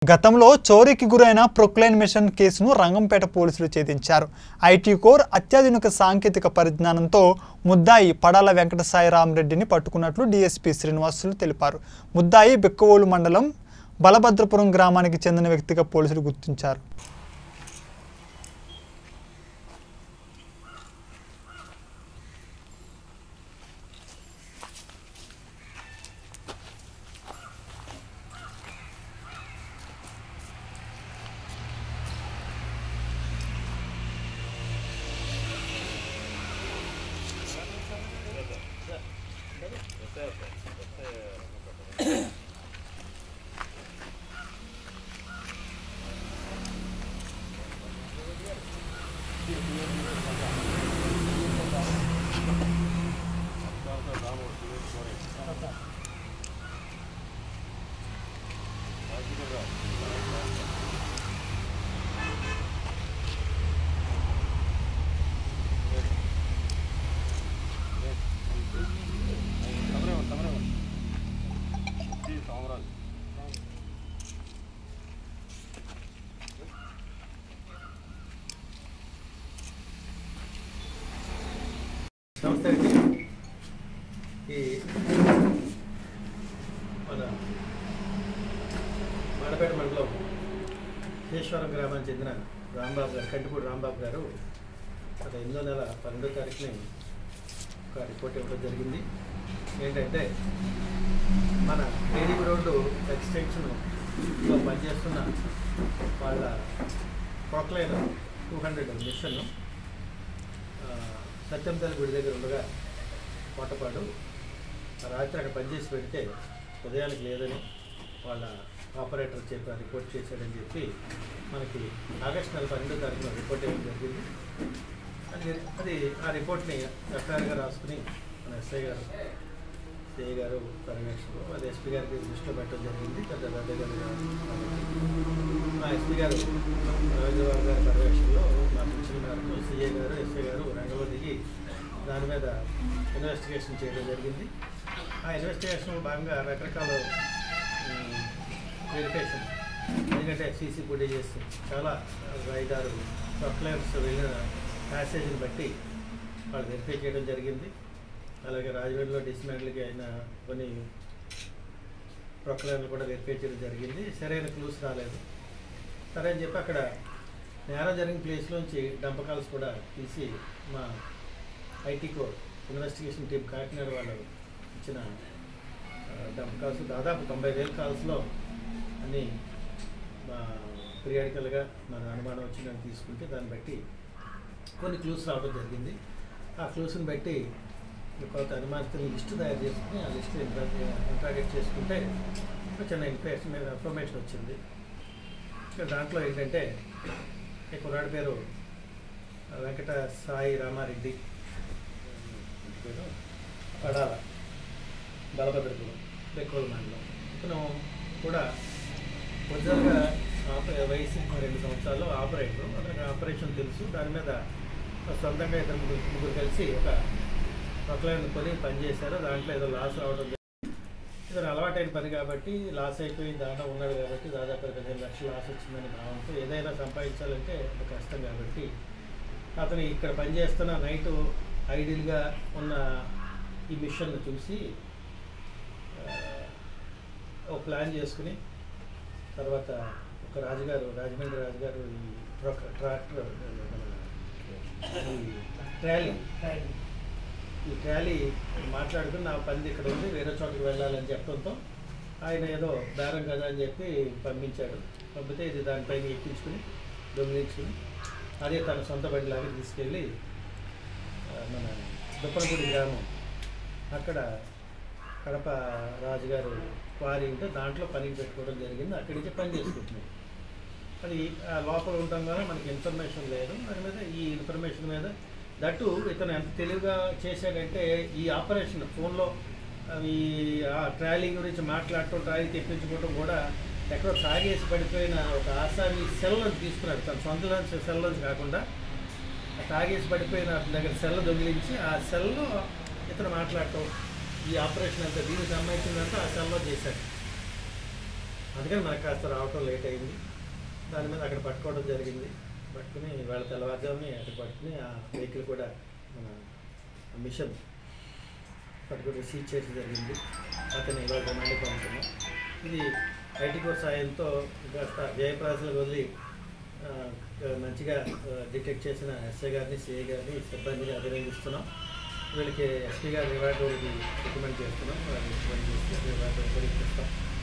గతంలో చోరీకి గురైన ప్రొక్లైన్ మిషన్ కేసును రంగంపేట పోలీసులు ఛేదించారు ఐటీ కోర్ అత్యాధునిక సాంకేతిక పరిజ్ఞానంతో ముద్దాయి పడాల వెంకట సాయిరామరెడ్డిని పట్టుకున్నట్లు డీఎస్పీ శ్రీనివాసులు తెలిపారు ముద్దాయి బెక్కవోలు మండలం బలభద్రపురం గ్రామానికి చెందిన వ్యక్తిగా పోలీసులు గుర్తించారు నమస్తే అండి ఈ మన మాడపేట మండలం శేశ్వరం గ్రామానికి చెందిన రాంబాబు గారు కంటిపూడి రాంబాబు గారు గత ఎనిమిదో నెల పన్నెండో తారీఖుని ఒక రిపోర్ట్ ఇవ్వడం జరిగింది ఏంటంటే మన ఏడీబీ రోడ్డు ఎక్స్టెన్షన్లో పనిచేస్తున్న వాళ్ళ proclain two hundred machine Satyam తల్లి గుడి దగ్గర ఉండగా కోటపాడు రాత్రి అక్కడ పనిచేసి పెడితే ఉదయానికి లేదని వాళ్ళ ఆపరేటర్ చెప్పి రిపోర్ట్ చేశాడని చెప్పి మనకి ఆగస్టు నెల పన్నెండో తారీఖున రిపోర్ట్ ఇవ్వడం జరిగింది అది అది ఆ రిపోర్ట్ని ఎఫ్ఐఆర్గా రాసుకుని మన ఎస్ఐ గారు సిఐ గారు పర్యవేక్షణలో అది ఎస్పీ గారికి దృష్టిలో పెట్టడం జరిగింది పెద్ద పెద్ద గారు మా ఎస్పీ గారు రవీంద్రబాబు గారి పర్యవేక్షణలో మా సూచన మేరకు సిఏ గారు ఎస్ఐ గారు రంగంలో దిగి దాని మీద ఇన్వెస్టిగేషన్ చేయడం జరిగింది ఆ ఇన్వెస్టిగేషన్లో భాగంగా రకరకాల వెరిఫికేషన్ ఎందుకంటే సీసీ ఫుటేజెస్ చాలా ఐదారు ప్రొక్లైన్స్ వెళ్ళిన ప్యాసేజ్ని బట్టి వాళ్ళు వెరిఫై చేయడం జరిగింది అలాగే రాజమండ్రిలో డిస్మాండ్లకి అయిన కొన్ని ప్రొక్లైన్లు కూడా వెరిఫై చేయడం జరిగింది సరైన క్లూస్ రాలేదు సరే అని చెప్పి అక్కడ నేరం జరిగిన ప్లేస్లోంచి డంపకాల్స్ కూడా తీసి మా IT core investigation team Kakinada వాళ్ళు ఇచ్చిన డంప్ కాల్స్ దాదాపు తొంభై వేల కాల్స్లో అన్ని మా పీరియాడికల్గా మన అనుమానం వచ్చిందని తీసుకుంటే దాన్ని బట్టి కొన్ని క్లూస్ రావడం జరిగింది ఆ క్లూస్ని బట్టి కొంత అనుమానితుల లిస్ట్ తయారు చేసుకుని ఆ లిస్ట్ ఇంట్రాగేట్ చేసుకుంటే ఒక చిన్న ఇన్ఫర్మేషన్ ఇన్ఫర్మేషన్ వచ్చింది ఇక దాంట్లో ఏంటంటే ఈ కుర్రాడి పేరు వెంకట సాయి రామారెడ్డి పేరు పడాల బలభద్రపురం బెక్కోలు మండలం ఇతను కూడా ఒరిజినల్గా ఆప- వయసు రెండు సంవత్సరాలు ఆపరేటర్ అతనికి ఆపరేషన్ తెలుసు దాని మీద సొంతంగా ఇద్దరు ముగ్గురు ముగ్గురు కలిసి ఒక ప్రొక్లైన్ కొని పనిచేశారు దాంట్లో ఏదో లాస్ రావడం జరిగింది. ఇతను అలవాటైన పని కాబట్టి లాస్ అయిపోయి దాంట్లో ఉన్నాడు కాబట్టి దాదాపు పదిహేను లక్షలు లాస్ వచ్చిందని భావంతో ఏదైనా సంపాదించాలంటే అది కష్టం కాబట్టి అతను ఇక్కడ పనిచేస్తున్న నైట్ ఐడియల్గా ఉన్న ఈ మిషన్ చూసి ఆ, ఒక ప్లాన్ చేసుకుని తర్వాత ఒక రాజుగారు రాజమండ్రి రాజుగారు ఈ ట్రక్ ట్రాక్టర్ మన ఈ ట్రాలీ ఈ ట్రాలీ మాట్లాడుకుని నా పని ఇక్కడ ఉంది వేరే చోటకి వెళ్ళాలని చెప్పడంతో ఆయన ఏదో బేరం కదా అని చెప్పి పంపించాడు పంపితే ఇది దానిపైన ఎక్కించుకుని దొంగిలించుకుని అదే తన సొంత బండిలాగా తీసుకెళ్ళి ఆ, మన దుప్పలపూడి గ్రామం అక్కడ కడప రాజుగారు క్వారీ ఉంటే దాంట్లో పనికి పెట్టుకోవడం జరిగింది అక్కడి నుంచి పని చేసుకుంటున్నాం అది ఆ లోపల ఉంటాం కదా మనకి ఇన్ఫర్మేషన్ లేదు దాని మీద ఈ ఇన్ఫర్మేషన్ మీద దట్టు ఇతను ఎంత తెలివిగా చేశాడంటే ఈ ఆపరేషన్ ఫోన్లో ఈ ఆ ట్రాలీ గురించి మాట్లాడటం ట్రాలీ తెప్పించుకోవటం కూడా ఎక్కడో తాగేసి పడిపోయిన ఒక ఆసామి సెల్లను తీసుకున్నాడు తన సొంత సెల్లను కాకుండా ఆ తాగేసి పడిపోయిన అతని దగ్గర సెల్ దొంగిలించి ఆ సెల్లో ఇతను మాట్లాడటం ఈ ఆపరేషన్ అంతా దీనికి సంబంధించినంత ఆ సెల్లో చేశాడు అందుకని మనకు కాస్త రావటం లేట్ అయింది దాని మీద అక్కడ పట్టుకోవడం జరిగింది పట్టుకుని వాళ్ళ తెల్లవారుజాముని అక్కడ పట్టుకుని ఆ వెహికల్ కూడా మన మిషన్ పట్టుకుని సీజ్ చేయడం జరిగింది అతను ఇవాళ రిమాండ్కి పంపుతున్నాం ఇది ఐటీ కోర్ సాయంతో కాస్త జయప్రాసులకు వదిలి ఆ, మంచిగా డిటెక్ట్ చేసిన ఎస్ఐ గారిని సిఐ గారిని సిబ్బందిని అభినందిస్తున్నాం వీళ్ళకి ఎస్పీ గారి రివార్డు రికమెండ్ చేస్తున్నాం వాళ్ళు రికమెండ్ చేస్తే రివార్డు కూడా ఇప్పిస్తాం